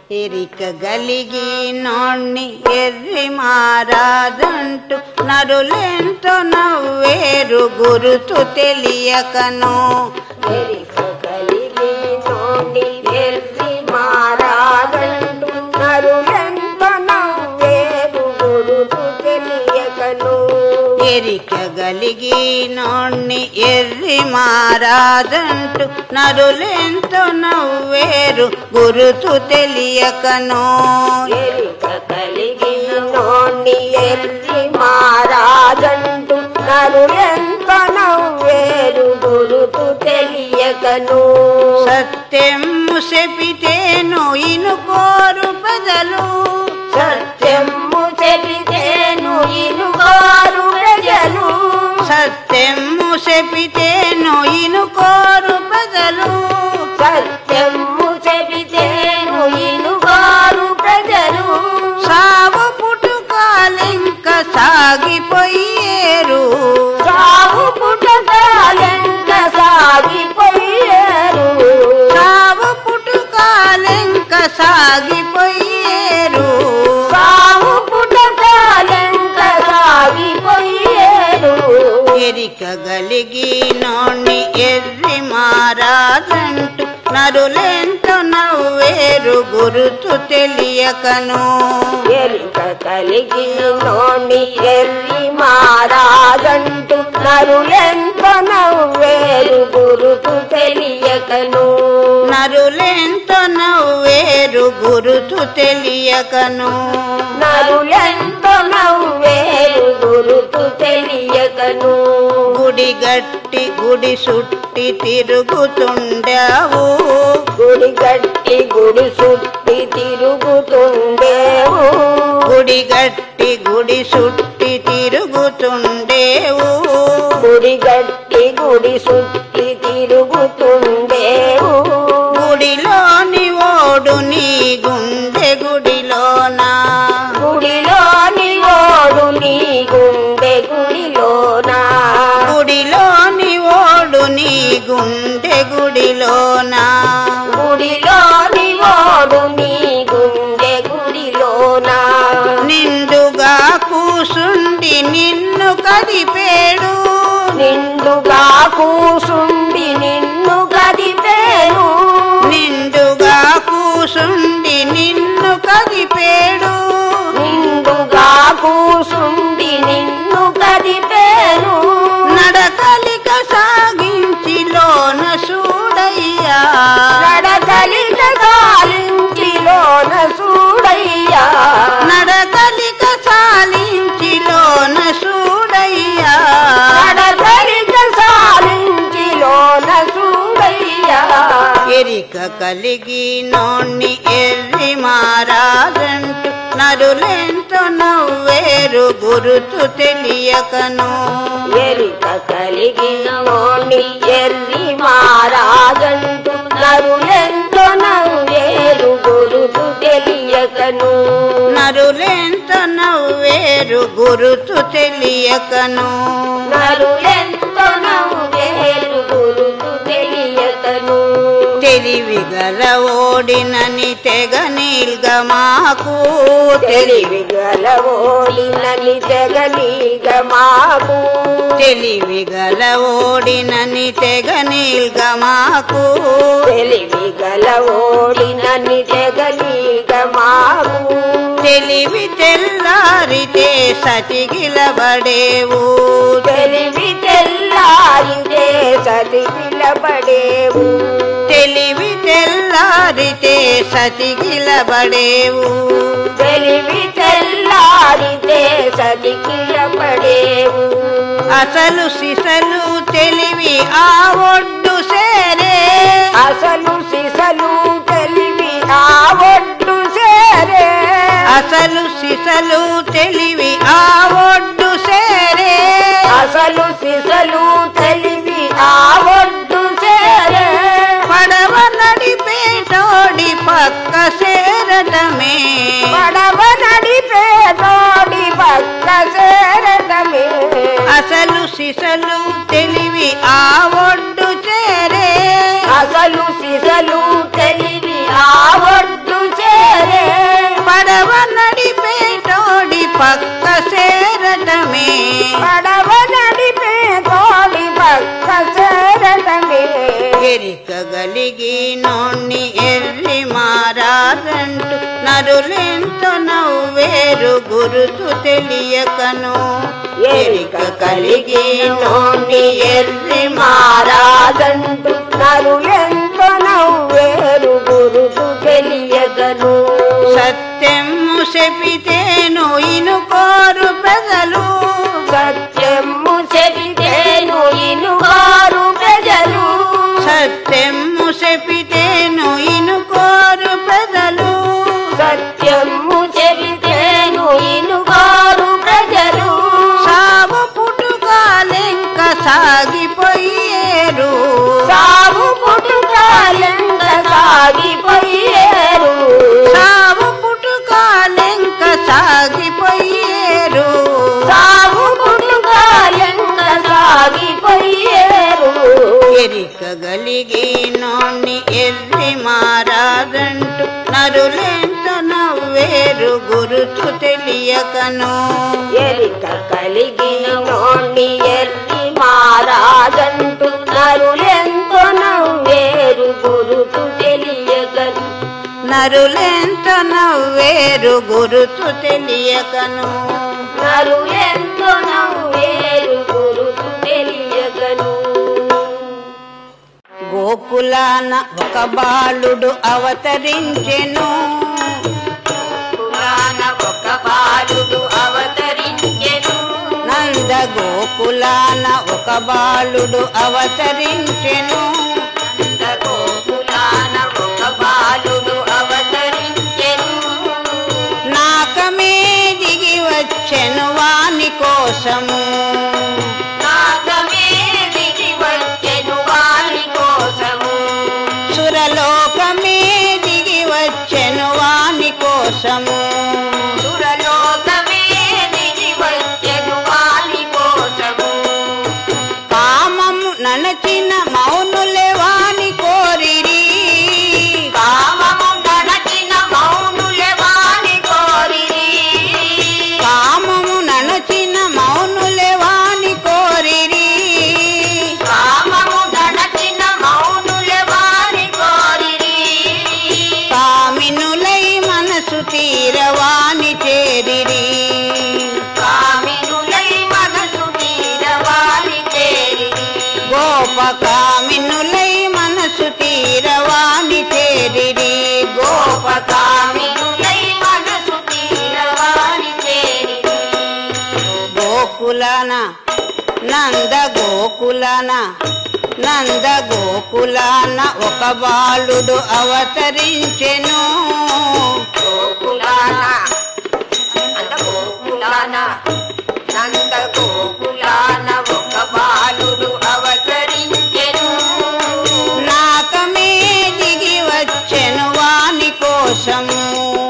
ఎరిక గలిగి నోణ్ణి ఎర్రి మారాదంటూ నరులెంతో నవ్వేరు గురుతు తెలియకను ఎరిక కలిగి నోడి ఎర్రి మారాదంటూ నరులెంత నవ్వేరు గురుతు తెలియకను ఎరిక గలిగి నోణ్ణి ఎర్రి మారాదంటూ నరులెంతో నవ్వేరు గురుతు తెలియకను ఎరిక కలిగి నోడి ఎర్రి మారాదంటూ నరులెంత నవ్వేరు గురుతు తెలియకను సత్యము సెపితేను ఇనుకోరు ప్రజలు సత్యము చెబితేను ఇనుగారు ప్రజలు సత్యము సెపితేను ఇనుకోరు ప్రజలు సత్యము చెబితేను ఇనుగారు ప్రజలు సావు పుట్టుకాలింక సాగిపోయేరు సాగు పుట్టకాలెంక సాగిపోయారు సావు పుట్టుకాలింక సాగిపోయేరు సాగు పుట్టకాలెంక సాగిపోయారు ఎరిక గలిగి నోణ్ణి ఎర్రి మారాదంటూ నరులెంతో నవ్వేరు గురుతు తెలియకను ఎరుక కలిగి నోని ఎర్రి మారాదంటూ నరులెంత నవ్వేరు గురుతు తెలియకను నరులెంతో నవ్వేరు గురుతు తెలియకను నరులెంత నవ్వేరు గురుతు తెలియకను గుడి గట్టి గుడి సుట్టి తిరుగుతుండావు గుడి గట్టి గుడి సుట్టి తిరుగుతుండేవు గుడి గట్టి గుడి సుట్టి తిరుగుతుండేవు గుడి గట్టి గుడి సుట్టి తిరుగుతుండేవు గుడిలోని ఓడు నీ గుండె గుడిలోనా గుడిలోని ఓడు నీ గుండె గుడిలోనా గుడిలోని ఓడు నీ గుండె గుడిలోనా గుడిలోని ఓడు నీ గుండె గుడిలోనా నిండుగా కూసుండి నిన్ను కదిపేడు నిండుగా కూసుండి నిన్ను గదిపేను నిండుగా కూసుండి నిన్ను కదిపేడు నిండుగా కూసుండి నిన్ను గదిపేను నడకలిక సాగించి లోన చూడయ్యా నడకలిక సాలించిలోన చూడయ్యా నడకలిక సాలించి లోన చూడయ్యా నడకలిక సాలించిలోన చూడయ్యా ఎరిక కలిగి నోణ్ణి ఎర్రి మారాదంటూ నరులెంతో నవ్వేరు గురుతు తెలియకను ఎరిక కలిగిన ఓణి ఎర్రి మారాగంటు నరులెంతో నవ్వేరు గురుతు తెలియకను నరులెంతో నవ్వేరు గురుతు తెలియకను నరులెంతో నవ్వేరు గురుతు తెలియకను తెలివి గల ఓడినని తెగ నీల్గమాకు తెలివి గల ఓడినని జగనీగ మాకు తెలివి గల ఓడినని తెగ నీల్గమాకు తెలివి గల ఓడినని జగనీగ మాకు తెలివి తెల్లారితే సతిగిలబడేవు తెలివి తెల్లారితే సతి పిలబడేవు తెలివి తెల్లారితే సతిగిలబడేవు తెలివి తెల్లారితే సతి పిలబడేవు అసలు సిసలు తెలివి ఆ ఒడ్డు సేరే అసలు సిసలు తెలివి ఆ ఒడ్డు సేరే అసలు సిసలు తెలివి ఆ ఒడ్డు సేరే అసలు సిసలు తెలివి ఆ ఒడ్డు సేరే పడవ నడిపేటోడి పక్క సేరటమే పడవ నడిపే తోడి పక్క సేరటమే అసలు సిసలు తెలివి ఆ ఒడ్డు చేరే అసలు సిసలు తెలివి ఆ ఒడ్డు చేరే మారాదంటూ నరులెంతో నవ్వేరు గురుతు తెలియకను ఎరిక కలిగి నోని ఎర్రి మారాదంటూ నరులెంతో నవ్వేరు గురుతు తెలియగను సత్యము చెప్పితేను ఇనుకోరు ప్రజలు సత్యము చెబితేను ఇనుగారు ప్రజలు సత్యము చెప్పితేను ఇనుకోరు ప్రజలు సత్యము చెబితేను ఇనుగారు ప్రజలు సాగు పుట్టుకాలెంక సాగిపోయేరు సాగు పుట్టుకాలెంత సాగిపోయేరు సాగు పుట్టుకాలెంక సాగిపోయేరు సాగు పుట్టుకాలెంత సాగిపోయేరు ఎరిక గలిగి నోని ఎర్రి మారాదంటూ నరులెంత నవ్వేరు గురుతు తెలియకను ఎరిక కలిగిన నోని ఎర్రి మారాజంటూ నరులెంతో నవ్వేరు గురుతు తెలియగను నరులెంత నవ్వేరు గురుతు తెలియకను నరులెంతో నవ్వేరు గురుతు తెలియగను గోకులాన ఒక బాలుడు అవతరించెను పురాణ ఒక బాలుడు అవతరించెను నంద గోకులాన ఒక బాలుడు అవతరించెను గోకులాన ఒక బాలుడు అవతరించెను నాకమే దిగి వచ్చెను వాని కోసము నాగమే దిగి వచ్చెను వారి కోసము సురలోకమే దిగి వచ్చెను వాని కోసము సురలోకమే దిగి వచ్చెను వారి కోసము కామము ననచిన మౌనులే వాని కోరిరి కామము నడచిన మౌనులే వారి కోరిరి కామము ననచిన మౌనులే వాని కోరిరి కామము నడచిన మౌనులే వారి కోరిరి కామినులై మనసు తీరవాని చేరిరి కామినులై మనసు తీరవారి చేరిరి గోప కామినులై మనసు తీరవాని చేరిరి గోప కామినులై మనసు తీరవారి చేరిరి గోకులన నంద గోకులన నంద గోకులాన ఒక బాలుడు అవతరించెను గోకులాన అంత గోకులాన నంద గోకులాన ఒక బాలుడు అవతరించెను నాకమే దిగి వచ్చెను వాని కోసము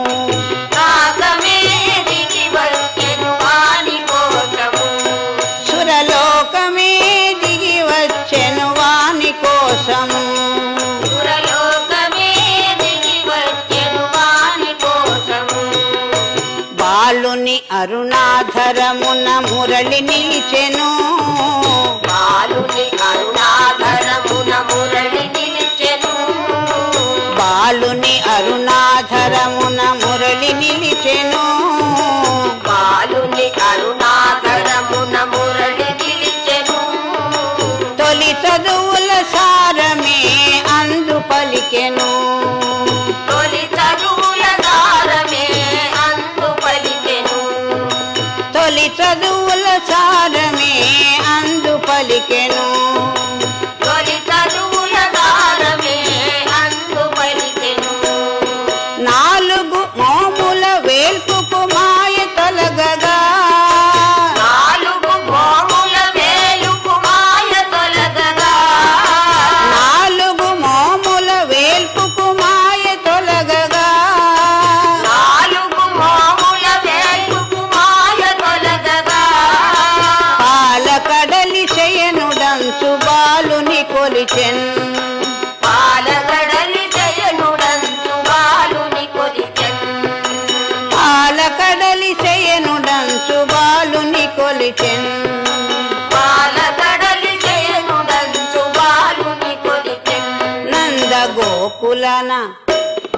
నాగమే దిగి వచ్చెను వాని కోసము సురలోకమే దిగి వచ్చెను వాని కోసము సురలోకమే దిగి వచ్చెను వాని కోసము బాలుని అరుణాధరమున మురళి నిలిచెను బాలుని అరుణాధరమున మురళి నిలిచెను బాలుని అరుణాధరమున మురళి నిలిచెను బాలుని అరుణాధరమున మురళి నిలిచెను తొలి చదువుల సారమే అందు పలికెను తొలి చదువుల దారమే అందు పలికెను తొలి చదువుల సారమే అందు పలికెను తొలి చదువుల దారమే అందు పలికెను నాలుగు మోముల వేల్పుకు మాయ తొలగగా నాలుగు భోముల వేలుకు మాయ తొలగగా నాలుగు మోముల వేల్పుకు మాయ తొలగగా నాలుగు మోముల వేలుకు మాయ తొలగగా పాల కడలి శయనుడంచు బాలుని కొలిచెన్ పాలగడలి జయనుడంచు బాలుని కొలిచెన్ పాల కడలి శయనుడంచు బాలుని కొలిచెన్ పాలగడలి జయనుడంచు బాలుని కొలిచెన్ నంద గోకులన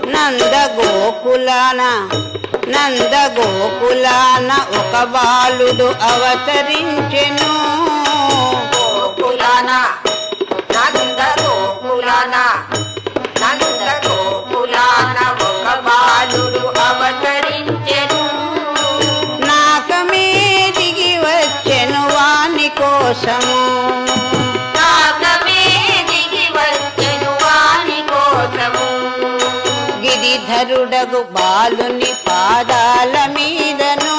నంద గోకులాన నంద గోకులాన ఒక బాలుడు అవతరించెను గోకులాన నంద గోకులాన నంద గోకులాన ఒక బాలుడు అవతరించెను నాకమే దిగి వచ్చెను వాని కోసము నాగమే దిగి వచ్చెను వాని కోసము గిరిధరుడగు బాలుని పాదాల మీదను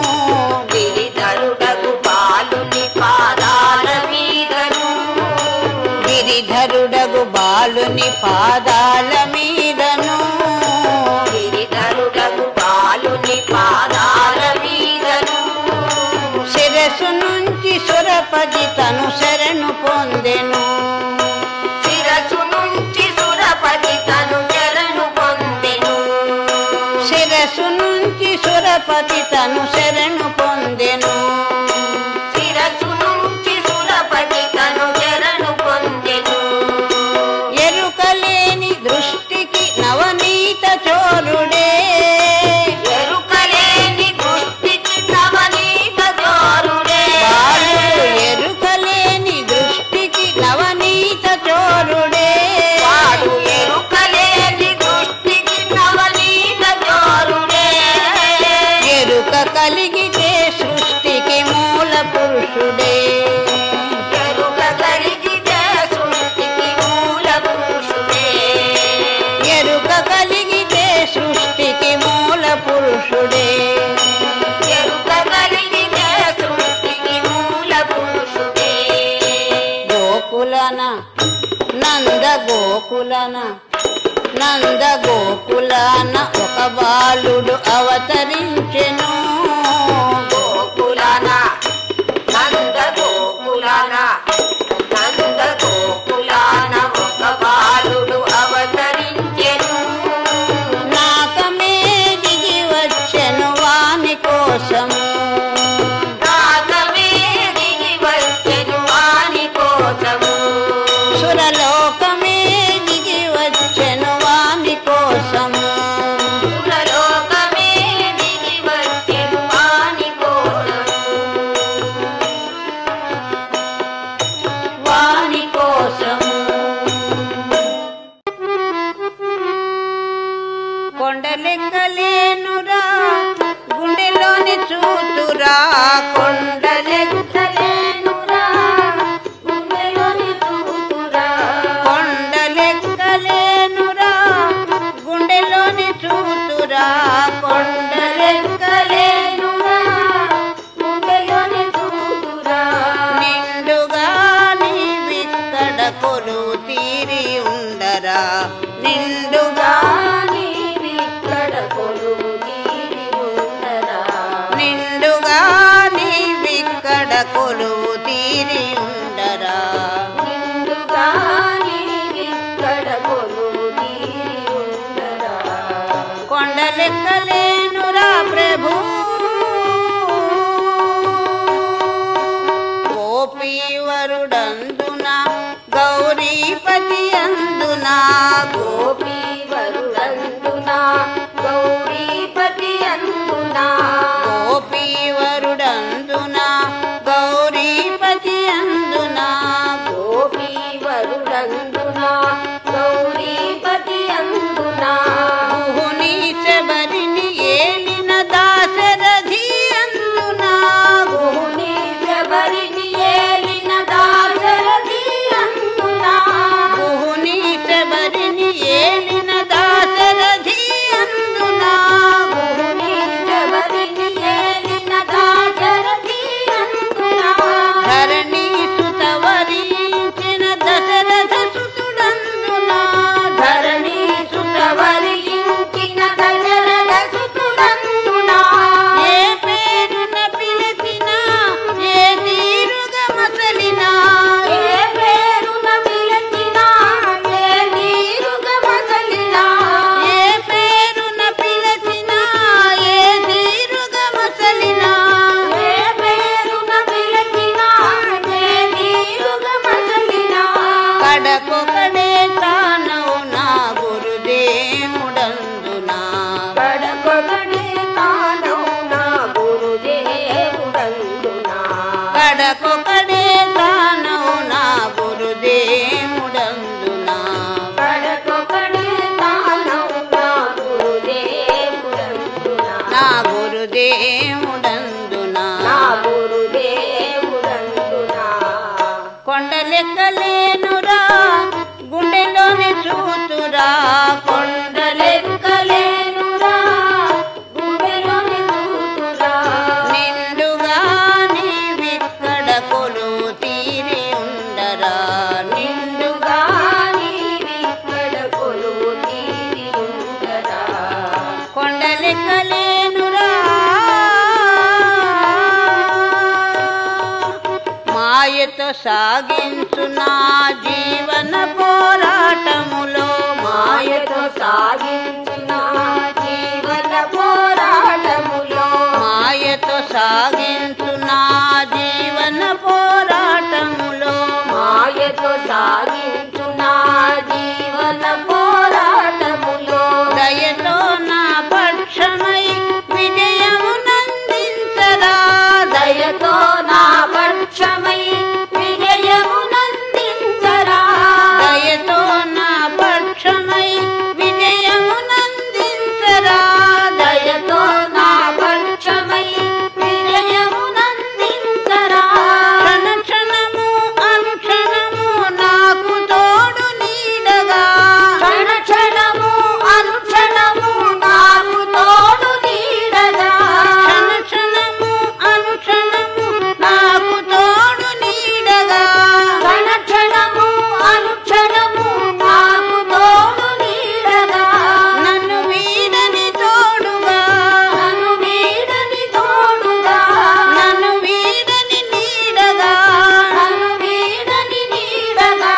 గిరిధరుడగు బాలుని పాదాల మీదను గిరిధరుడగు బాలుని పాదాల మీదను గిరిధరుడగు బాలుని పాదాల మీదను శిరసు నుంచి సురపది తను శరణు పొందెను శిరసు నుంచి సురపతి తను శరణు పొందెను శిరసు నుంచి సురపతి తను శరణు పొందెను శిరసు నుంచి సురపతి తను శరణు పొందెను ఎరుకలేని దృష్టికి నవనీత చోరుడే ఎరుకలేని దృష్టికి నవనీత జోరుడే బాలుడు ఎరుకలేని దృష్టికి నవనీత చోరుడే వాడు ఎరుకలేని దృష్టికి నవనీత జోరుడే ఎరుక కలిగితే సృష్టికి మూల పురుషుడే ఎరుక కలిగితే సృష్టికి మూల పురుషుడే ఎరుక కలిగితే సృష్టికి మూల పురుషుడే ఎరుక కలిగితే సృష్టికి మూల పురుషుడే గోకులన నంద గోకులన నంద గోకులన ఒక బాలుడు అవతరించెను గోకులాన నంద గోకులాన నంద గోకులాన ఒక బాలుడు అవతరించెను నాకమే దిగి వచ్చెను వాని కోసము నాగమే దిగి వచ్చెను వాని కోసము సురలోకమే దిగి వచ్చెను వాని కోసము సురలోకమే దిగి వచ్చెను వాని కోసము వాని కోసము కొండలెక్కలేనురా గుండెలోని చూతురా కొండలెక్కలేనురా గుండెలోని తూతురా కొండలెక్కలేనురా గుండెలోని చూతురా కొండలెక్కలేనురా గుండెలోని తూతురా నిండుగా నీవిక్కడ కొలువు తీరి ఉండరా నిండుగా నీవిక్కడ కొలువు తీరి ఉండరా నిండుగా నీవిక్కడ కొలువు తీరి ఉండరా నిండుగా నీవిక్కడ కొలువు తీరి ఉండరా కొండలెక్కలేనురా ప్రభు గోపీవరుడందున గౌరీపతి అందున గోపీ వరుడందున గౌరీపతి అందున గోపీవరుడందున గౌరీపతి అందున గోపీ వరుడందున గౌరీపతి అందున గుహుని శబరిని ఏలిన దాశరథి నా గురుదేవుడందునా నా గురుదేవుడందునా కొండలెక్కలేనురా గుండెలోని చూతురా కొండలెక్కలేనురా గుండెలోని చూతురా నిండుగా నీవిక్కడ కొలువు తీరి ఉండరా నిండుగా నీవిక్కడ కొలువు తీరి ఉండరా కొండలెక్కలేనురా మాయతో సాగించు నా జీవన పోరాటములో మాయతో సాగించిన జీవన పోరాటములో మాయతో సాగించు నా జీవన పోరాటములో మాయతో సాగించిన జీవన పోరాటములో దయతో నా పక్షమై విజయము నందించరా దయతో నా పక్షమై విజయము నందించరా దయతో నా పక్షమై విజయము నందించరా దయతో నా పక్షమై విజయము నందించరా క్షణ క్షణము అనుక్షణము నాకు తోడు నీడగా క్షణ క్షణము అనుక్షణము నాకు తోడు నీడగా క్షణ క్షణము అనుక్షణము నాకు తోడు నీడగా క్షణ క్షణము అనుక్షణము నాకు తోడు నీడగా నన్ను వీడని తోడుగా నన్ను వీడని తోడుగా నన్ను వీడని నీడగా నన్ను వీడని నీడగా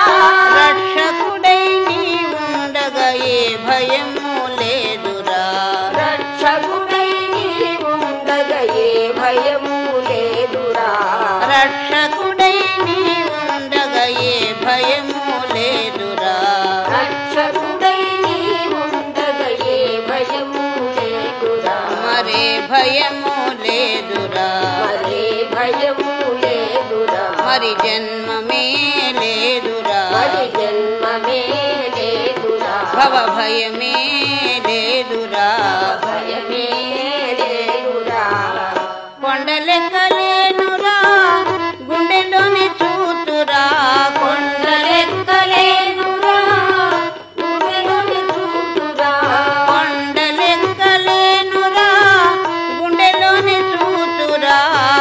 రక్షకుడై నీ ఉండగా ఏ భయము లేదురా రక్షకుడై నీవుండగా ఏ భయము లేదురా రక్షకుడై నీ ఉండగా ఏ భయము లేదురా రక్షకుడై నీవుండగా ఏ భయము లేదురా మరే భయము లేదురా మరే భయము లేదురా మరి జన్మమే లేదురా మరి జన్మమే లేదురా భవ భయమే లేదురా భయమే లేదురా కొండలెక్కలేనురా గుండెలోని చూతురా కొండలెక్కలేనురా గుండెలోని చూతురా కొండలెక్కలేనురా గుండెలోని చూతురా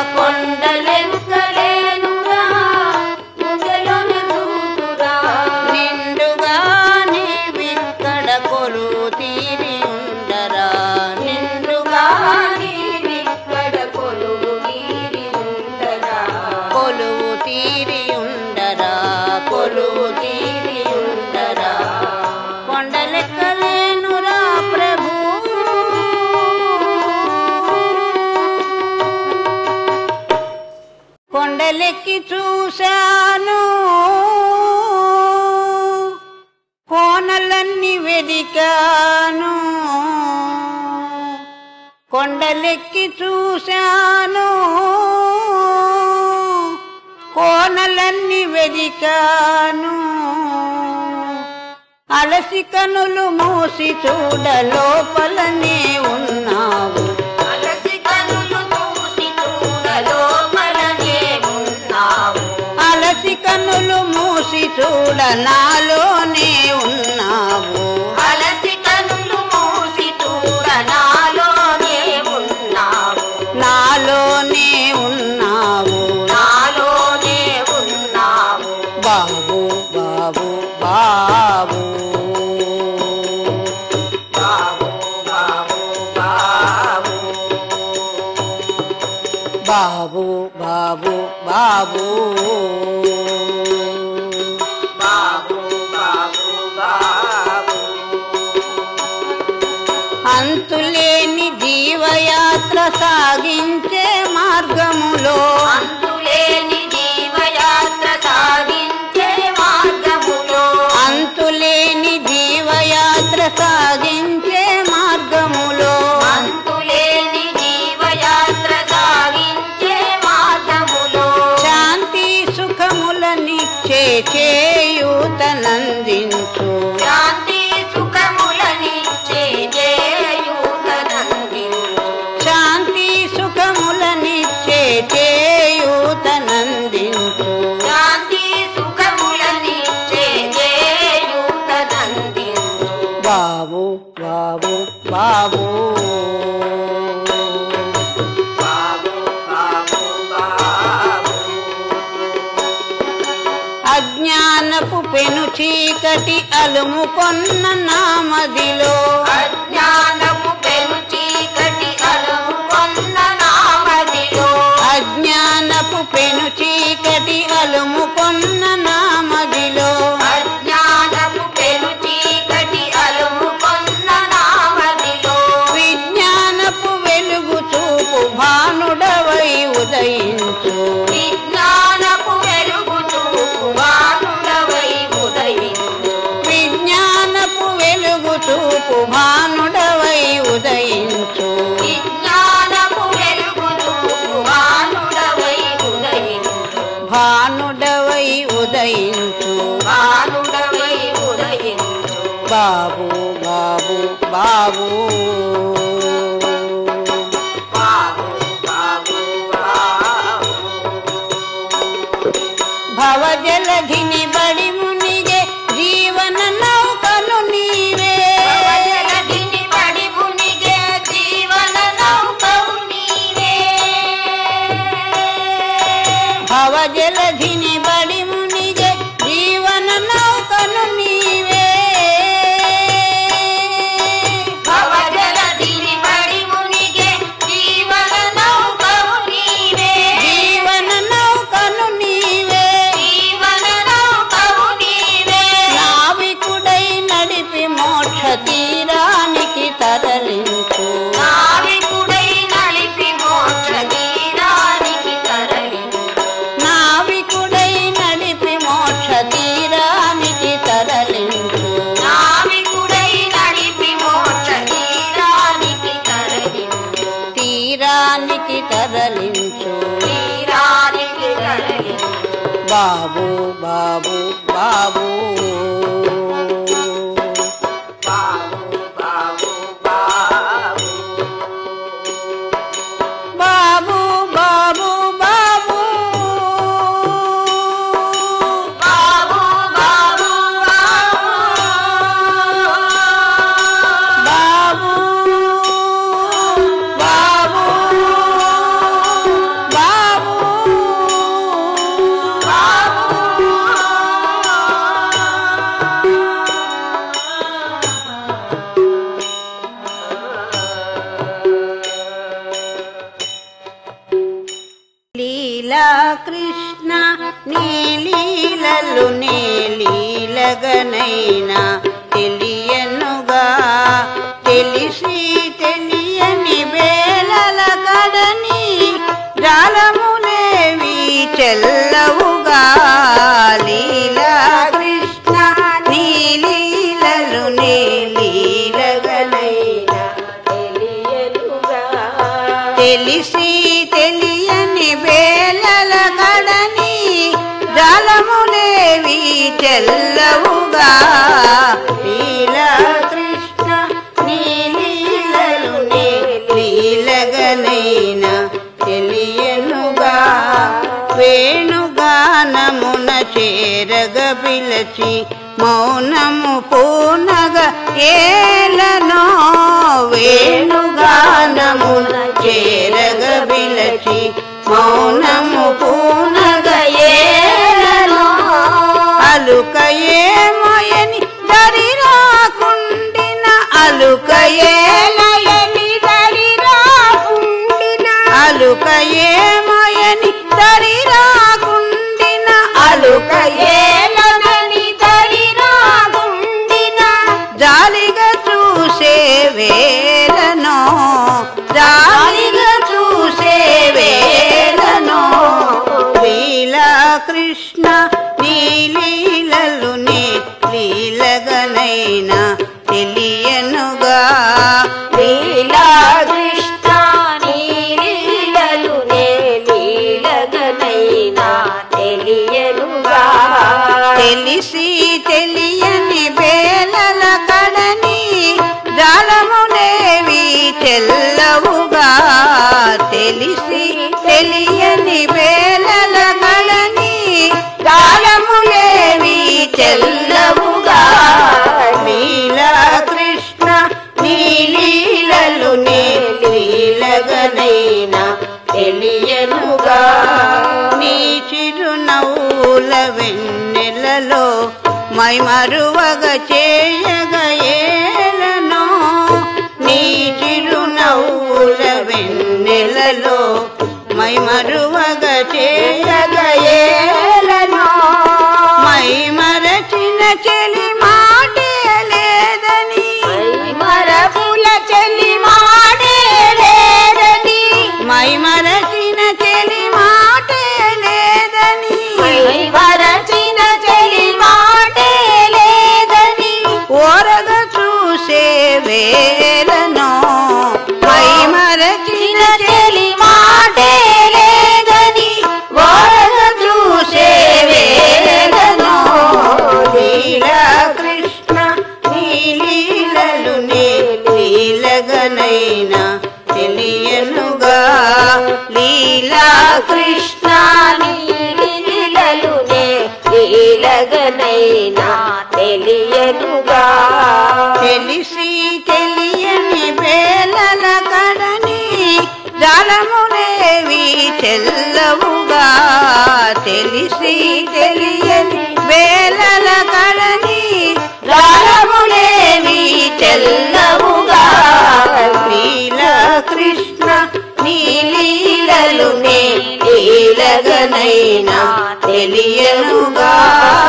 కొండలెక్కలేనురా గుండెలోని చూతురా నిండుగా నీవిక్కడ కొలువు తీరి ఉండరా నిండుగా నీవిక్కడ కొలువు తీరి ఉండరా కొలువు తీరి ఉండరా కొలువు తీరి ఉండరా కొండలెక్కలేనురా ప్రభు కొండలెక్కి చూశాను కోనలన్నీ వెదికాను కొండలెక్కి చూశాను కోనలన్నీ వెదికాను అలసి కనులు మూసి చూడ లోపలనే ఉన్నావు అలసి కనులు మూసి చూడ లోపలనే ఉన్నావు అలసి కనులు మూసి చూడ నాలోనే ఉన్నావు అలసి కనులు మూసి చూడ నాలోనే ఉన్నావు నాలోనే ఉన్నావు నాలోనే ఉన్నావు బాబు బాబు బాబు బాబు బాబు బాబు బాబు బాబు బాబు బాబు బాబు బాబు అంతులేని జీవయాత్ర సాగించే మార్గములో అంతులేని జీవయాత్ర సాగించే మార్గములో అంతులేని జీవయాత్ర సాగించే మార్గములో అంతులేని జీవయాత్ర సాగించే మార్గములో శాంతి సుఖములనిచ్చే చేయూతనందించు శాంతి సుఖములనిచ్చే చేయూతనందించు చీకటి అలుముకొన్న నామదిలో అజ్ఞానము పెను చీకటి అలుముకొన్న నామదిలో అజ్ఞానపు పెను చీకటి అలుముకొన్న నామదిలో అజ్ఞానము పెను చీకటి అలుముకొన్న నామదిలో విజ్ఞానపు వెలుగు చూపు భానుడవై ఉదయించు విజ్ఞానపు వెలుగు చూపు వానుడవై ఉదయించు విజ్ఞానపు వెలుగు చూపు భానుడవై ఉదయించు విజ్ఞానపు వెలుగు చూపు వానుడవై ఉదయించు భానుడవై ఉదయించు వానుడవై ఉదయించు బాబు బాబు బాబు బాబు బాబు బాబు భవజలధిని బడి మునిగే జీవన నౌకను నీవే జలధిని పడి మునిగే జీవన నౌకవు నీవే భవజలధిని బడి మునిగే జీవన నౌకను నీవే భవజలధిని పడి మునిగే జీవన నౌకవు నీవే జీవన నౌకను నీవే జీవన నౌకవు నీవే నావికుడై నడిపి మోక్ష తీరానికి తరలించు నావికుడై నలిపి మోక్ష తీరానికి తరలించు నావికుడై నడిపి మోక్ష తీరానికి తరలించు నావికుడై నడిపి మోక్ష తీరానికి తరలించు తీరానికి తరలించు తీరానికి తరలించు బాబు బాబు బాబు బాబు బాబు బాబు బాబు బాబు బాబు బాబు బాబు బాబు బాబు బాబు లీలా కృష్ణ నీ లీలలు నే లీలగనైనా తెలియనుగా తెలిసి తెలియని వేలల కడని జాలములేవి చెల్లవుగా లీలా కృష్ణ నీ లీలలు నే లీలగనైనా తెలిసి తెలియని వేలల కడని జలములేవి చెల్లవుగా లీలా కృష్ణ నీ లీలలు నే లీలగనైనా తెలియనుగా వేణుగానమున చేరగ పిలచి మౌనము పూనగ ఏలనో వేణుగానమున చేరగ పిలచి మౌనము పూనగ ఏలనో అలుకయేమయని దరి రాకుండిన అలుకయేలయని దరి రాకుండిన అలుకయేమయని దరి రాకుండిన అలుకయేలనని దరి రాకుండిన జాలిగా చూసే వేలనో జాలిగా చూసే వేలనో లీలా కృష్ణ నీ లీలలు నీ లీలగనైనా తెలియనుగా లీలా కృష్ణ నీ లీలలు నే లీలగనైనా తెలియనుగా తెలిసి తెలియని వేలల కడని జాలమునేవి చెల్లవుగా తెలిసి తెలియని వేలల కడని జాలములేవి చెల్లవుగా లీలా కృష్ణ నీ లీలలు నే లీలగనైనా తెలియనుగా నీ చిరునవ్వుల వెన్నెలలో మైమరువగ చేయగయేలనో నీ చిరునవ్వుల వెన్నెలలో మైమరువగ చేయగయేలనో మైమరచిన చెలి మాటే లేదని మరపుల చెల్లి మాడే లేదని మైమరచిన చెలి మాటే లేదని వరచిన చెల్లి మాటే లేదని ఓరగ చూసే వేలనో మైమరచిన చెల్లి మాటే లేదని వరద చూసే వేదనో లీలా కృష్ణ నీలీలలు నే లీలగనైనా తెలియనుగా లీలా కృష్ణ నీలలునే లీలగనైనా తెలియనుగా తెలిసి తెలియని వేలల కడని జలములేవి చెల్లవుగా తెలిసి తెలియని వేలల కడని జలములేవి చెల్లవుగా లీల కృష్ణ నీలీలలు నే లీలగనైనా తెలియనుగా